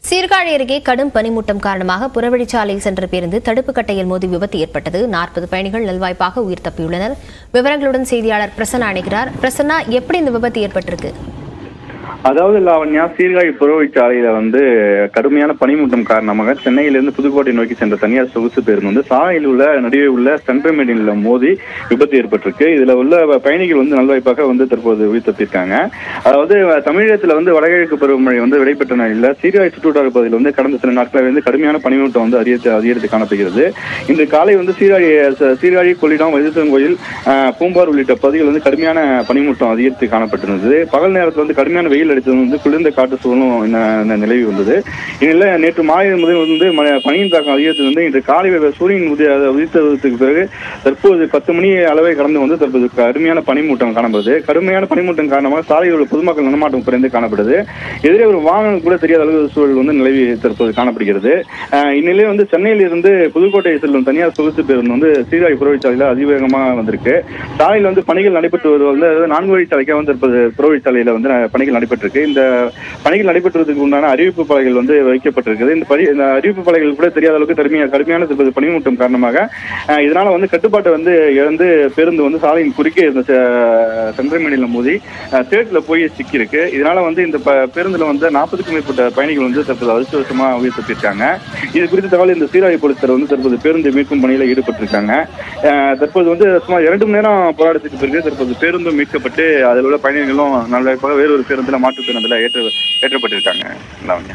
சீர்காழி அருகே கடும் பனிமூட்டம் காரணமாக புறவழிச்சாலையில் சென்ற பேருந்து தடுப்பு கட்டையில் மோதி விபத்து ஏற்பட்டது நாற்பது பயணிகள் நல்வாய்ப்பாக உயிர் தப்பியுள்ளனர் விவரங்களுடன் செய்தியாளர் பிரசன்னா அணைகிறார் பிரசன்னா எப்படி இந்த விபத்து ஏற்பட்டிருக்கு அதாவது லாவண்யா சீர்காழி புறவழிச்சாலையில வந்து கடுமையான பனிமூட்டம் காரணமாக சென்னையிலிருந்து புதுக்கோட்டை நோக்கி சென்ற தனியார் சொகுசு பேருந்து வந்து சாலையில் உள்ள நடுவே உள்ள சென்ட்ரமேடின்ல மோதி விபத்து ஏற்பட்டிருக்கு இதுல உள்ள பயணிகள் வந்து நல்வாய்ப்பாக வந்து தற்போது உயிர் தப்பியிருக்காங்க அதாவது தமிழகத்துல வந்து வடகிழக்கு பருவமழை வந்து விடைபெற்ற நிலையில சீர்காழி சுற்றுவட்டார பகுதியில் வந்து கடந்த சில நாட்களாக வந்து கடுமையான பனிமூட்டம் வந்து அதிகரித்து அதிகரித்து காணப்படுகிறது இன்று காலை வந்து சீர்காழி சீர்காழி கொள்ளிடம் வைத்தீஸ்வரன் கோயில் ஆஹ், பூம்பார் உள்ளிட்ட பகுதிகள் வந்து கடுமையான பனிமூட்டம் அதிகரித்து காணப்பட்டிருந்தது பகல் நேரத்தில் வந்து கடுமையான வெயில் அடித்தது வந்து குளிர்ந்த காற்று சூழலும் இந்த- இந்த நிலவி வந்தது இதில் நேற்று மாலை முதல் வந்து மழை- பனியின் தாக்கம் அதிகரித்து வந்து இன்று காலை வெ- சூரியன் உதய உதித்ததுக்கு பிறகு தற்போது பத்து மணி அளவை கடந்து வந்து தற்போது கடுமையான பனிமூட்டம் காணப்படுது கடுமையான பனிமூட்டம் காரணமாக சாலையில் உள்ள பொதுமக்கள் நடமாட்டம் குறைந்து காணப்படுது எதிரே ஒரு வாகனம் கூட தெரியாத அளவு சூழல் வந்து நிலவி தற்போது காணப்படுகிறது ஆஹ் இந்நிலையில் வந்து சென்னையில் இருந்து புதுக்கோட்டை செல்லும் தனியார் சொகுசு பேருந்து வந்து சீர்காழி புறவழிச்சாலையில் அதிவேகமாக வந்திருக்கு சாலையில் வந்து பணிகள் நடைபெற்று வருவது வந்து அதாவது நான்கு வழிச்சாலைக்காக வந்து தற்போது புறவழிச்சாலையில் வந்து ந- பணிகள் நடைபெற்றிருக்கு இந்த பணிகள் நடைபெற்றுவதற்கு உண்டான அறிவிப்பு பலகைகள் வந்து வைக்கப்பட்டிருக்குது இந்த பரி இந்த அறிவிப்பு பலகைகள் கூட தெரியாத அளவுக்கு கடுமையான கடுமையான தற்போது பனிமூட்டம் காரணமாக ஆஹ் இதனால வந்து கட்டுப்பாட்டை வந்து இழந்து பேருந்து வந்து சாலையின் குறுக்கே இருந்த சென்ட்ரமேனியில் மோதி ஆஹ் சேட்டுல போய் சிக்கியிருக்கு இதனால வந்து இந்த ப- பேருந்துல வந்து நாற்பதுக்கும் மேற்பட்ட பயணிகள் வந்து தற்போது அதிர்ஷ்டவசமா உயிர் தப்பியிருக்காங்க இது குறித்த தகவல் இந்த சீராழி போலீசார் வந்து தற்போது பேருந்து மீட்கும் பணியில ஈடுபட்டிருக்காங்க ஆஹ் தற்போது வந்து சுமார் இரண்டு மணி நேரம் போராட்டத்துக்கு பிறகு தற்போது பேருந்தும் மீட்கப்பட்டு அதில் உள்ள பயணிகளும் நல்ல வேறொரு பேருந்துல மாற்றுத்திறனத்தில் ஏற்ற ஏற்றப்பட்டிருக்காங்க லாவண்யா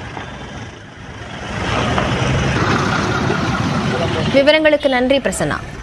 விவரங்களுக்கு நன்றி பிரசன்னா